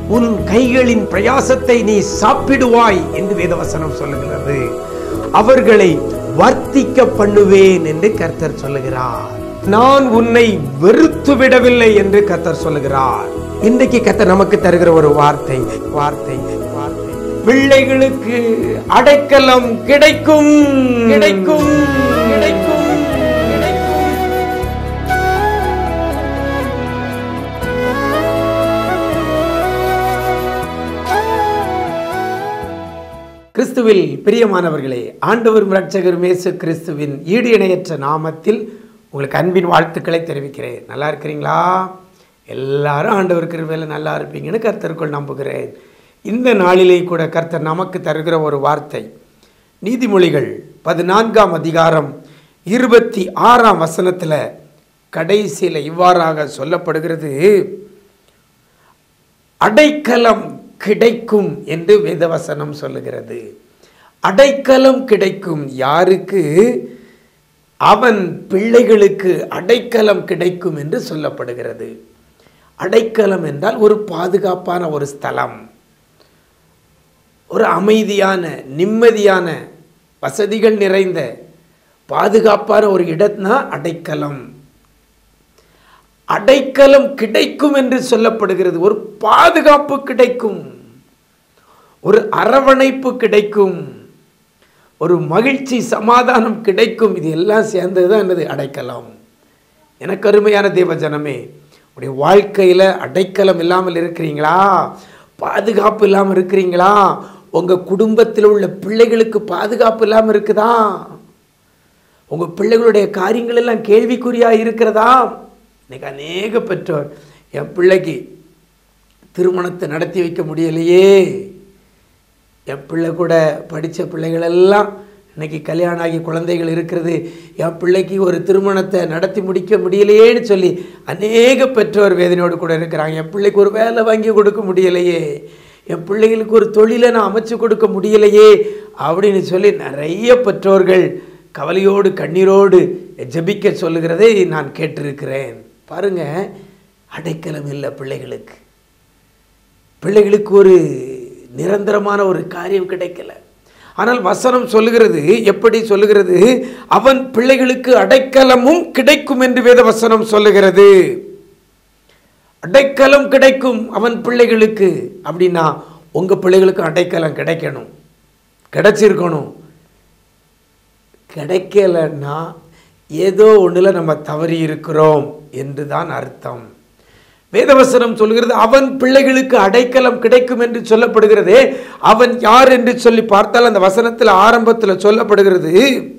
உன் கைகளின் பிரயாசத்தை நீ சாப்பிடுவாய் என்று வேதவசனம் சொல்லுகிறது அவர்களை வர்த்திக்க பண்ணுவேன் என்று கர்த்தர் சொல்லுகிறார் நான் உன்னை வெறுத்து விடவில்லை என்று கர்த்தர் சொல்லுகிறார் இன்றைக்கு கர்த்தர் நமக்கு தருகிற ஒரு வார்த்தை வார்த்தை வார்த்தை பிள்ளைகளுக்கு அடைக்கலம் கிடைக்கும் கிடைக்கும் கிடைக்கும் கிடைக்கும் கிறிஸ்துவில் பிரியமானவர்களே ஆண்டவரும் இரட்சகரும் இயேசு கிறிஸ்துவின் ஈடு இணையற்ற நாமத்தில் உங்களுக்கு அன்பின் வாழ்த்துக்களை தெரிவிக்கிறேன் நல்லா இருக்கிறீங்களா எல்லாரும் ஆண்டவர் கிருபையில் நல்லா இருப்பீங்கன்னு கர்த்தருக்குள் நம்புகிறேன் இந்த நாளிலே கூட கர்த்தர் நமக்கு தருகிற ஒரு வார்த்தை நீதிமொழிகள் பதினான்காம் அதிகாரம் இருபத்தி ஆறாம் வசனத்தில் கடைசியில் இவ்வாறாக சொல்லப்படுகிறது அடைக்கலம் கிடைக்கும் என்று வேதவசனம் சொல்லுகிறது அடைக்கலம் கிடைக்கும் யாருக்கு அவன் பிள்ளைகளுக்கு அடைக்கலம் கிடைக்கும் என்று சொல்லப்படுகிறது அடைக்கலம் என்றால் ஒரு பாதுகாப்பான ஒரு ஸ்தலம் ஒரு அமைதியான நிம்மதியான வசதிகள் நிறைந்த பாதுகாப்பான ஒரு இடம்னா அடைக்கலம் அடைக்கலம் கிடைக்கும் என்று சொல்லப்படுகிறது ஒரு பாதுகாப்பு கிடைக்கும் ஒரு அரவணைப்பு கிடைக்கும் ஒரு மகிழ்ச்சி சமாதானம் கிடைக்கும் இது எல்லாம் சேர்ந்தது தான் என்னது அடைக்கலம் எனக்கு அருமையான தேவ ஜனமே உடைய வாழ்க்கையில் அடைக்கலம் இல்லாமல் இருக்கிறீங்களா பாதுகாப்பு இல்லாமல் இருக்கிறீங்களா உங்கள் குடும்பத்தில் உள்ள பிள்ளைகளுக்கு பாதுகாப்பு இல்லாமல் இருக்குதா உங்கள் பிள்ளைகளுடைய காரியங்கள் எல்லாம் கேள்விக்குறியாக இருக்கிறதா இன்னைக்கு அநேக பெற்றோர் என் பிள்ளைக்கு திருமணத்தை நடத்தி வைக்க முடியலையே என் பிள்ளை கூட படித்த பிள்ளைகளெல்லாம் இன்னைக்கு கல்யாணம் ஆகி குழந்தைகள் இருக்கிறது என் பிள்ளைக்கு ஒரு திருமணத்தை நடத்தி முடிக்க முடியலையேன்னு சொல்லி அநேக பெற்றோர் வேதனையோடு கூட இருக்கிறாங்க என் பிள்ளைக்கு ஒரு வேலை வாங்கி கொடுக்க முடியலையே என் பிள்ளைகளுக்கு ஒரு தொழிலை நான் அமைச்சு கொடுக்க முடியலையே அப்படின்னு சொல்லி நிறைய பெற்றோர்கள் கவலையோடு கண்ணீரோடு ஜெபிக்க சொல்லுகிறதை நான் கேட்டிருக்கிறேன் பாருங்க அடைக்கலம் இல்லை பிள்ளைகளுக்கு பிள்ளைகளுக்கு ஒரு நிரந்தரமான ஒரு காரியம் கிடைக்கல ஆனால் வசனம் சொல்லுகிறது எப்படி சொல்லுகிறது அவன் பிள்ளைகளுக்கு அடைக்கலமும் கிடைக்கும் என்று வேத வசனம் சொல்லுகிறது அடைக்கலம் கிடைக்கும் அவன் பிள்ளைகளுக்கு அப்படின்னா உங்க பிள்ளைகளுக்கு அடைக்கலம் கிடைக்கணும் கிடைச்சிருக்கணும் கிடைக்கலன்னா ஏதோ ஒன்றில் நம்ம தவறி இருக்கிறோம் என்று தான் அர்த்தம் வேதவசனம் சொல்கிறது அவன் பிள்ளைகளுக்கு அடைக்கலம் கிடைக்கும் என்று சொல்லப்படுகிறதே அவன் யார் என்று சொல்லி பார்த்தால் அந்த வசனத்தில் ஆரம்பத்தில் சொல்லப்படுகிறது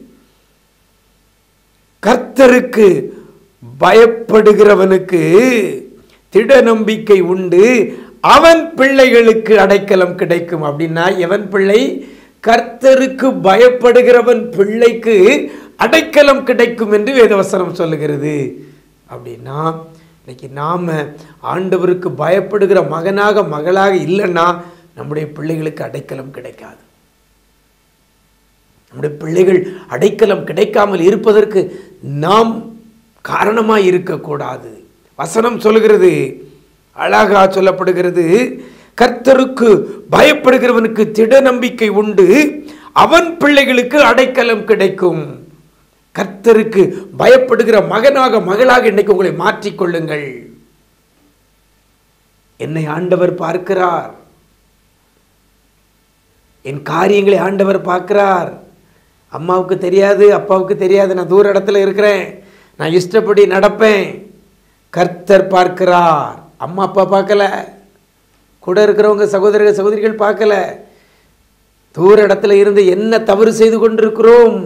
கர்த்தருக்கு பயப்படுகிறவனுக்கு திட நம்பிக்கை உண்டு அவன் பிள்ளைகளுக்கு அடைக்கலம் கிடைக்கும் அப்படின்னா எவன் பிள்ளை கர்த்தருக்கு பயப்படுகிறவன் பிள்ளைக்கு அடைக்கலம் கிடைக்கும் என்று வேதவசனம் சொல்லுகிறது அப்படின்னா இன்னைக்கு நாம் ஆண்டவருக்கு பயப்படுகிற மகனாக மகளாக இல்லைன்னா நம்முடைய பிள்ளைகளுக்கு அடைக்கலம் கிடைக்காது நம்முடைய பிள்ளைகள் அடைக்கலம் கிடைக்காமல் இருப்பதற்கு நாம் காரணமாக இருக்கக்கூடாது வசனம் சொல்லுகிறது அழகா சொல்லப்படுகிறது கர்த்தருக்கு பயப்படுகிறவனுக்கு திட நம்பிக்கை உண்டு அவன் பிள்ளைகளுக்கு அடைக்கலம் கிடைக்கும் கர்த்தருக்கு பயப்படுகிற மகனாக மகளாக இன்னைக்கு உங்களை மாற்றிக்கொள்ளுங்கள் என்னை ஆண்டவர் பார்க்கிறார் என் காரியங்களை ஆண்டவர் பார்க்கிறார் அம்மாவுக்கு தெரியாது அப்பாவுக்கு தெரியாது நான் தூர இடத்துல இருக்கிறேன் நான் இஷ்டப்படி நடப்பேன் கர்த்தர் பார்க்கிறார் அம்மா அப்பா பார்க்கல கூட இருக்கிறவங்க சகோதரர்கள் சகோதரிகள் பார்க்கல தூர இடத்துல இருந்து என்ன தவறு செய்து கொண்டிருக்கிறோம்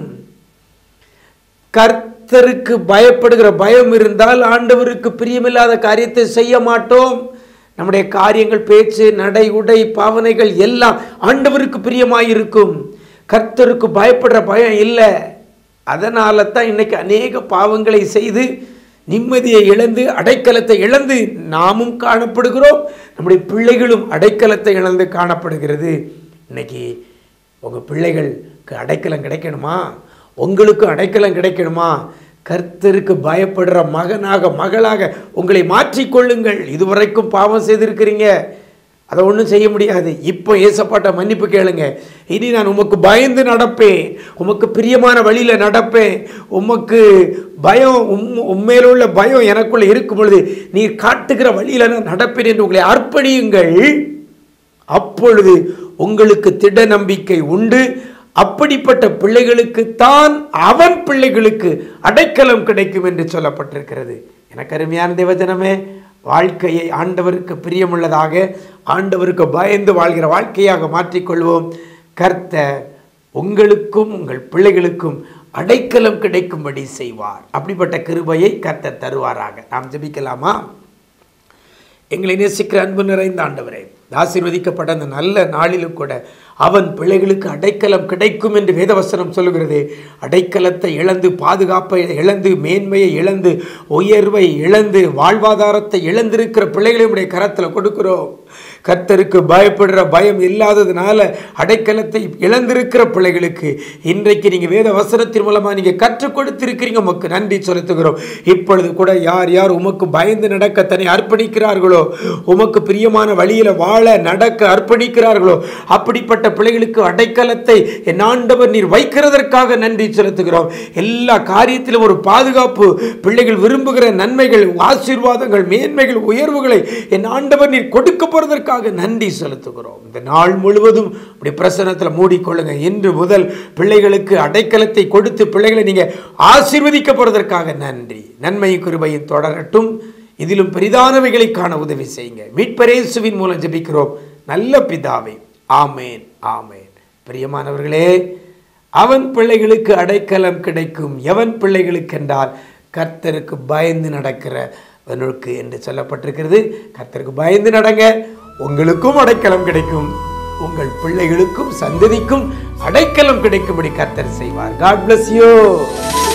கர்த்தருக்கு பயப்படுகிற பயம் இருந்தால் ஆண்டவருக்கு பிரியமில்லாத காரியத்தை செய்ய மாட்டோம் நம்முடைய காரியங்கள் பேச்சு நடை உடை பாவனைகள் எல்லாம் ஆண்டவருக்கு பிரியமாயிருக்கும் கர்த்தருக்கு பயப்படுற பயம் இல்லை அதனால தான் இன்னைக்கு அநேக பாவங்களை செய்து நிம்மதியை இழந்து அடைக்கலத்தை இழந்து நாமும் காணப்படுகிறோம் நம்முடைய பிள்ளைகளும் அடைக்கலத்தை இழந்து காணப்படுகிறது இன்னைக்கு உங்கள் பிள்ளைகளுக்கு அடைக்கலம் கிடைக்கணுமா உங்களுக்கும் அடைக்கலம் கிடைக்கணுமா கர்த்தருக்கு பயப்படுற மகனாக மகளாக உங்களை மாற்றிக்கொள்ளுங்கள் இதுவரைக்கும் பாவம் செய்திருக்கிறீங்க அதை ஒன்றும் செய்ய முடியாது இப்போ ஏசப்பாட்ட மன்னிப்பு கேளுங்க இனி நான் உமக்கு பயந்து நடப்பேன் உமக்கு பிரியமான வழியில் நடப்பேன் உமக்கு பயம் உம் உண்மையில உள்ள பயம் எனக்குள்ள இருக்கும் பொழுது நீர் காட்டுகிற வழியில் நான் நடப்பேன் என்று உங்களை அர்ப்பணியுங்கள் அப்பொழுது உங்களுக்கு திட நம்பிக்கை உண்டு அப்படிப்பட்ட பிள்ளைகளுக்கு தான் அவன் பிள்ளைகளுக்கு அடைக்கலம் கிடைக்கும் என்று சொல்லப்பட்டிருக்கிறது எனக்கு அருமையான தேவஜனமே வாழ்க்கையை ஆண்டவருக்கு பிரியமுள்ளதாக ஆண்டவருக்கு பயந்து வாழ்கிற வாழ்க்கையாக மாற்றிக்கொள்வோம் கர்த்தர் உங்களுக்கும் உங்கள் பிள்ளைகளுக்கும் அடைக்கலம் கிடைக்கும்படி செய்வார் அப்படிப்பட்ட கிருபையை கர்த்தர் தருவாராக நாம் ஜெபிக்கலாமா எங்களை நேசிக்கிற அன்பு நிறைந்த ஆண்டவரே ஆசீர்வதிக்கப்பட்ட அந்த நல்ல நாளிலும் கூட அவன் பிள்ளைகளுக்கு அடைக்கலம் கிடைக்கும் என்று வேதவசனம் சொல்லுகிறது அடைக்கலத்தை இழந்து பாதுகாப்பை இழந்து மேன்மையை இழந்து உயர்வை இழந்து வாழ்வாதாரத்தை இழந்திருக்கிற பிள்ளைகளை உடைய கரத்தில் கொடுக்கிறோம் கர்த்தருக்கு பயப்படுற பயம் இல்லாததுனால அடைக்கலத்தை இழந்திருக்கிற பிள்ளைகளுக்கு இன்றைக்கு நீங்கள் வேத வசனத்தின் மூலமாக நீங்கள் கற்றுக் கொடுத்திருக்கிறீங்க உமக்கு நன்றி செலுத்துகிறோம் இப்பொழுது கூட யார் யார் உமக்கு பயந்து நடக்க தன்னை அர்ப்பணிக்கிறார்களோ உமக்கு பிரியமான வழியில் வாழ நடக்க அர்ப்பணிக்கிறார்களோ அப்படிப்பட்ட பிள்ளைகளுக்கு அடைக்கலத்தை என் ஆண்டவர் நீர் வைக்கிறதற்காக நன்றி செலுத்துகிறோம் எல்லா காரியத்திலும் ஒரு பாதுகாப்பு பிள்ளைகள் விரும்புகிற நன்மைகள் ஆசீர்வாதங்கள் மேன்மைகள் உயர்வுகளை என் ஆண்டவர் நீர் கொடுக்க போறதற்காக நன்றி செலுத்துகிறோம் இந்த நாள் முழுவதும் அப்படி பிரசனத்தில் மூடிக்கொள்ளுங்க இன்று முதல் பிள்ளைகளுக்கு அடைக்கலத்தை கொடுத்து பிள்ளைகளை நீங்க ஆசீர்வதிக்க போறதற்காக நன்றி நன்மையும் கிருபையும் தொடரட்டும் இதிலும் பெரிதானவைகளை காண உதவி செய்யுங்க மீட்பரேசுவின் மூலம் ஜெபிக்கிறோம் நல்ல பிதாவே ஆமேன் ஆமேன் பிரியமானவர்களே அவன் பிள்ளைகளுக்கு அடைக்கலம் கிடைக்கும் எவன் பிள்ளைகளுக்கு என்றால் கர்த்தருக்கு பயந்து நடக்கிறவனுக்கு என்று சொல்லப்பட்டிருக்கிறது கர்த்தருக்கு பயந்து நடங்க உங்களுக்கும் அடைக்கலம் கிடைக்கும் உங்கள் பிள்ளைகளுக்கும் சந்ததிக்கும் அடைக்கலம் கிடைக்கும்படி கர்த்தர் செய்வார் காட் bless you